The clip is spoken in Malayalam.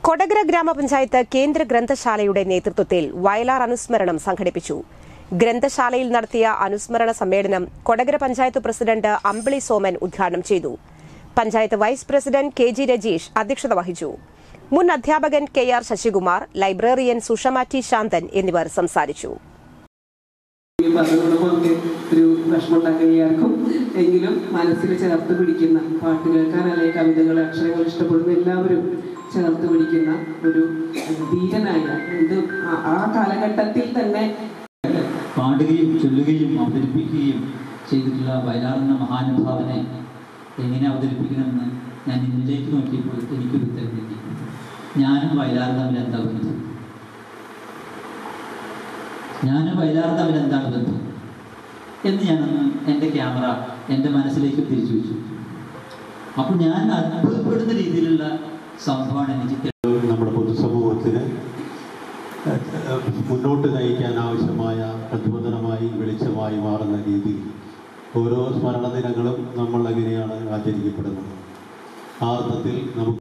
കൊടകര ഗ്രാമപഞ്ചായത്ത് കേന്ദ്ര ഗ്രന്ഥശാലയുടെ നേതൃത്വത്തിൽ വയലാർ അനുസ്മരണം സംഘടിപ്പിച്ചു ഗ്രന്ഥശാലയിൽ നടത്തിയ അനുസ്മരണ സമ്മേളനം കൊടകര പഞ്ചായത്ത് പ്രസിഡന്റ് അമ്പിളി സോമൻ ഉദ്ഘാടനം ചെയ്തു panchayat vice president K G Rajeesh അധ്യക്ഷത വഹിച്ചു മുൻ അധ്യാപകൻ K R Sasikumar librarian Sushama T Santhan എന്നിവർ സംസാരിച്ചു പറഞ്ഞതുകൊണ്ട് നമുക്ക് ഒരു വിഷമമുണ്ടാക്കുകയായിരിക്കും എങ്കിലും മനസ്സിൽ ചേർത്ത് പിടിക്കുന്ന പാട്ട് കേൾക്കാൻ അല്ലെങ്കിൽ കവിതകൾ അക്ഷരങ്ങൾ ഇഷ്ടപ്പെടുന്ന എല്ലാവരും ചേർത്ത് പിടിക്കുന്ന ഒരു ധീരനായ എന്ത് ആ- ആ കാലഘട്ടത്തിൽ തന്നെ പാടുകയും ചൊല്ലുകയും അവതരിപ്പിക്കുകയും ചെയ്തിട്ടുള്ള വയലാറിൻ്റെ മഹാനുഭാവനെ എങ്ങനെ അവതരിപ്പിക്കണമെന്ന് ഞാൻ ഇന്നിലേക്ക് നോക്കിയപ്പോൾ എനിക്കൊരു ഉത്തരം കിട്ടി ഞാനും വയലാറും തമ്മിൽ എന്താ ബന്ധം ഞാനും വയലാറും തമ്മിൽ എന്താണ് ബന്ധം എന്ന് ഞാനൊന്ന് എൻ്റെ ക്യാമറ എൻ്റെ മനസ്സിലേക്ക് തിരിച്ചു വെച്ചു അപ്പോൾ ഞാൻ അത്ഭുതപ്പെടുന്ന രീതിയിലുള്ള സംഭവമാണ് എനിക്ക് തെളിവ് നമ്മുടെ പൊതുസമൂഹത്തിന് ഏഹ്, മുന്നോട്ട് നയിക്കാൻ ആവശ്യമായ പ്രചോദനമായി വെളിച്ചമായി മാറുന്ന രീതിയിൽ ഓരോ സ്മരണ ദിനങ്ങളും നമ്മൾ എങ്ങനെയാണ് ആചരിക്കപ്പെടുന്നത് ആ അർത്ഥത്തിൽ നമുക്ക്